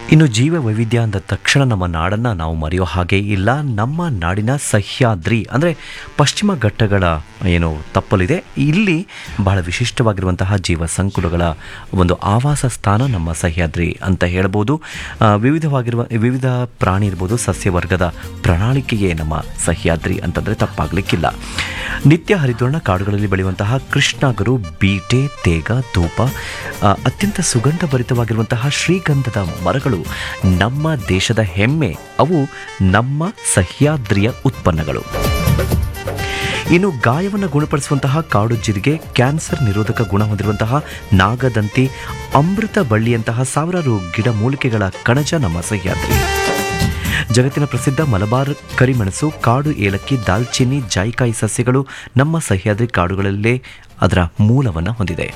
ಇನ್ನು ಜೀವ ವೈವಿಧ್ಯ ಅಂದ ತಕ್ಷಣ ನಮ್ಮ ನಾಡನ್ನು ನಾವು ಮರೆಯೋ ಹಾಗೆ ಇಲ್ಲ ನಮ್ಮ ನಾಡಿನ ಸಹ್ಯಾದ್ರಿ ಅಂದರೆ ಪಶ್ಚಿಮ ಘಟ್ಟಗಳ ಏನು ತಪ್ಪಲಿದೆ ಇಲ್ಲಿ ಬಹಳ ವಿಶಿಷ್ಟವಾಗಿರುವಂತಹ ಜೀವ ಸಂಕುಲಗಳ ಒಂದು ಆವಾಸ ಸ್ಥಾನ ನಮ್ಮ ಸಹ್ಯಾದ್ರಿ ಅಂತ ಹೇಳ್ಬೋದು ಆ, ವಿವಿಧವಾಗಿರುವ ವಿವಿಧ ಪ್ರಾಣಿ ಇರ್ಬೋದು ಸಸ್ಯವರ್ಗದ ಪ್ರಣಾಳಿಕೆಯೇ ನಮ್ಮ ಸಹ್ಯಾದ್ರಿ ಅಂತಂದರೆ ತಪ್ಪಾಗಲಿಕ್ಕಿಲ್ಲ ನಿತ್ಯ ಹರಿದ್ವರ್ಣ ಕಾಡುಗಳಲ್ಲಿ ಬೆಳೆಯುವಂತಹ ಕೃಷ್ಣಗರು ಬೀಟೆ ತೇಗ ಧೂಪ ಆ, ಅತ್ಯಂತ ಸುಗಂಧಭರಿತವಾಗಿರುವಂತಹ ಶ್ರೀಗಂಧದ ಮರಗಳು ನಮ್ಮ ದೇಶದ ಹೆಮ್ಮೆ ಅವು ನಮ್ಮ ಸಹ್ಯಾದ್ರಿಯ ಉತ್ಪನ್ನಗಳು ಇನ್ನು ಗಾಯವನ್ನು ಗುಣಪಡಿಸುವಂತಹ ಕಾಡು ಜಿರಿಗೆ ಕ್ಯಾನ್ಸರ್ ನಿರೋಧಕ ಗುಣ ಹೊಂದಿರುವಂತಹ ನಾಗದಂತಿ ಅಮೃತ ಬಳ್ಳಿಯಂತಹ ಸಾವಿರಾರು ಗಿಡಮೂಲಿಕೆಗಳ ಕಣಜ ನಮ್ಮ ಸಹ್ಯಾದ್ರಿ ಜಗತ್ತಿನ ಪ್ರಸಿದ್ಧ ಮಲಬಾರ್ ಕರಿಮೆಣಸು ಕಾಡು ಏಲಕ್ಕಿ ದಾಲ್ಚಿನ್ನಿ ಜಾಯಿಕಾಯಿ ಸಸ್ಯಗಳು ನಮ್ಮ ಸಹ್ಯಾದ್ರಿ ಕಾಡುಗಳಲ್ಲೇ ಅದರ ಮೂಲವನ್ನು ಹೊಂದಿದೆ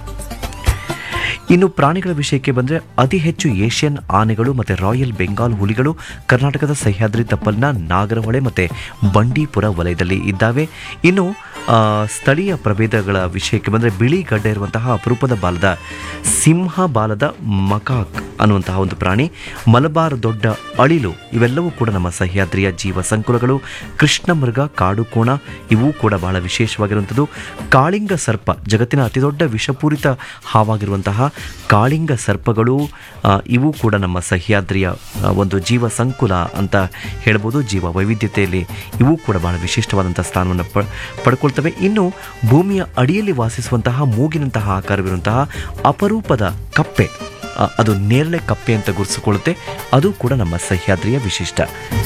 ಇನ್ನು ಪ್ರಾಣಿಗಳ ವಿಷಯಕ್ಕೆ ಬಂದರೆ ಅತಿ ಹೆಚ್ಚು ಏಷ್ಯನ್ ಆನೆಗಳು ಮತ್ತು ರಾಯಲ್ ಬೆಂಗಾಲ್ ಹುಲಿಗಳು ಕರ್ನಾಟಕದ ಸಹ್ಯಾದ್ರಿ ತಪ್ಪಲಿನ ನಾಗರಹೊಳೆ ಮತ್ತು ಬಂಡೀಪುರ ವಲಯದಲ್ಲಿ ಇದ್ದಾವೆ ಇನ್ನು ಆ, ಸ್ಥಳೀಯ ಪ್ರಭೇದಗಳ ವಿಷಯಕ್ಕೆ ಬಂದರೆ ಬಿಳಿ ಗಡ್ಡ ಇರುವಂತಹ ಅಪರೂಪದ ಬಾಲದ ಸಿಂಹ ಬಾಲದ ಮಕಾಕ್ ಅನ್ನುವಂತಹ ಒಂದು ಪ್ರಾಣಿ ಮಲಬಾರ್ ದೊಡ್ಡ ಅಳಿಲು ಇವೆಲ್ಲವೂ ಕೂಡ ನಮ್ಮ ಸಹ್ಯಾದ್ರಿಯ ಜೀವ ಸಂಕುಲಗಳು ಕೃಷ್ಣ ಮೃಗ ಕಾಡು ಕೋಣ ಇವು ಕೂಡ ಬಹಳ ವಿಶೇಷವಾಗಿರುವಂಥದ್ದು ಕಾಳಿಂಗ ಸರ್ಪ ಜಗತ್ತಿನ ಅತಿದೊಡ್ಡ ವಿಷಪೂರಿತ ಹಾವಾಗಿರುವಂತಹ ಕಾಳಿಂಗ ಸರ್ಪಗಳು ಆ, ಇವು ಕೂಡ ನಮ್ಮ ಸಹ್ಯಾದ್ರಿಯ ಆ, ಒಂದು ಜೀವ ಸಂಕುಲ ಅಂತ ಹೇಳ್ಬೋದು ಜೀವ ವೈವಿಧ್ಯತೆಯಲ್ಲಿ ಇವು ಕೂಡ ಬಹಳ ವಿಶಿಷ್ಟವಾದಂಥ ಸ್ಥಾನವನ್ನು ಪ ಪಡ್ಕೊಳ್ತವೆ ಇನ್ನು ಭೂಮಿಯ ಅಡಿಯಲ್ಲಿ ವಾಸಿಸುವಂತಹ ಮೂಗಿನಂತಹ ಆಕಾರವಿರುವಂತಹ ಅಪರೂಪದ ಕಪ್ಪೆ ಆ, ಅದು ನೇರಳೆ ಕಪ್ಪೆ ಅಂತ ಗುರುತಿಸಿಕೊಳ್ಳುತ್ತೆ ಅದು ಕೂಡ ನಮ್ಮ ಸಹ್ಯಾದ್ರಿಯ ವಿಶಿಷ್ಟ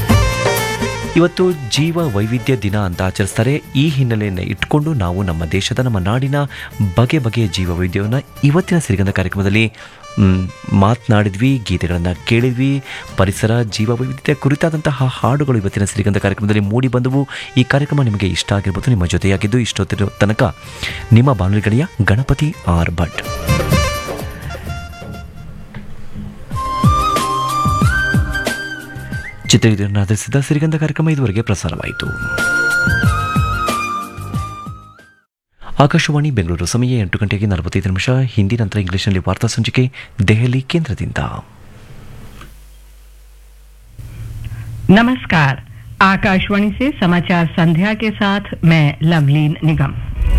ಇವತ್ತು ಜೀವ ವೈವಿಧ್ಯ ದಿನ ಅಂತ ಆಚರಿಸ್ತಾರೆ ಈ ಹಿನ್ನೆಲೆಯನ್ನು ಇಟ್ಕೊಂಡು ನಾವು ನಮ್ಮ ದೇಶದ ನಮ್ಮ ನಾಡಿನ ಬಗೆ ಬಗೆಯ ಜೀವ ವೈವಿಧ್ಯವನ್ನು ಇವತ್ತಿನ ಸಿರಿಗಂಧ ಕಾರ್ಯಕ್ರಮದಲ್ಲಿ ಮ್, ಮಾತನಾಡಿದ್ವಿ ಗೀತೆಗಳನ್ನು ಕೇಳಿದ್ವಿ ಪರಿಸರ ಜೀವ ವೈವಿಧ್ಯತೆ ಕುರಿತಾದಂತಹ ಹಾಡುಗಳು ಇವತ್ತಿನ ಸಿರಿಗಂಧ ಕಾರ್ಯಕ್ರಮದಲ್ಲಿ ಮೂಡಿ ಬಂದವು ಈ ಕಾರ್ಯಕ್ರಮ ನಿಮಗೆ ಇಷ್ಟ ಆಗಿರ್ಬೋದು ನಿಮ್ಮ ಜೊತೆಯಾಗಿದ್ದು ಇಷ್ಟೊತ್ತಿರೋ ತನಕ ನಿಮ್ಮ ಬಾನುಲಿ ಗೆಳೆಯ ಗಣಪತಿ ಆರ್ ಭಟ್ ಚಿತ್ರಗೀತೆಯನ್ನು ಆಧರಿಸಿದ ಸಿರಿಗಂಧ ಕಾರ್ಯಕ್ರಮ ಇದುವರೆಗೆ ಪ್ರಸಾರವಾಯಿತು ಆಕಾಶವಾಣಿ ಬೆಂಗಳೂರು ಸಮಯ ಎಂಟು ಗಂಟೆಗೆ ನಲವತ್ತೈದು ನಿಮಿಷ ಹಿಂದಿ ನಂತರ ಇಂಗ್ಲಿಷ್ನಲ್ಲಿ ವಾರ್ತಾ ಸಂಚಿಕೆ ದೆಹಲಿ ಕೇಂದ್ರದಿಂದ नमस्कार आकाशवाणी से समाचार संध्या के साथ मैं लवलीन निगम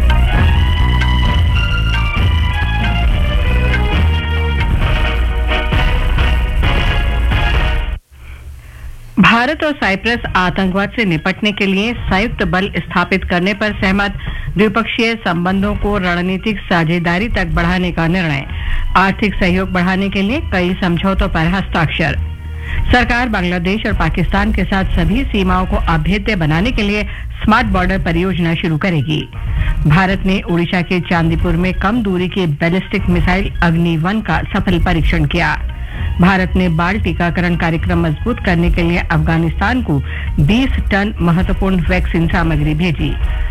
भारत और साइप्रस आतंकवाद से निपटने के लिए संयुक्त बल स्थापित करने पर सहमत द्विपक्षीय संबंधों को रणनीतिक साझेदारी तक बढ़ाने का निर्णय आर्थिक सहयोग बढ़ाने के लिए कई समझौतों पर हस्ताक्षर सरकार बांग्लादेश और पाकिस्तान के साथ सभी सीमाओं को अभेद्य बनाने के लिए स्मार्ट बॉर्डर परियोजना शुरू करेगी भारत ने ओडिशा के चांदीपुर में कम दूरी की बैलिस्टिक मिसाइल अग्नि वन का सफल परीक्षण किया भारत ने बाल टीकाकरण कार्यक्रम मजबूत करने के लिए अफगानिस्तान को 20 टन महत्वपूर्ण वैक्सीन सामग्री भेजी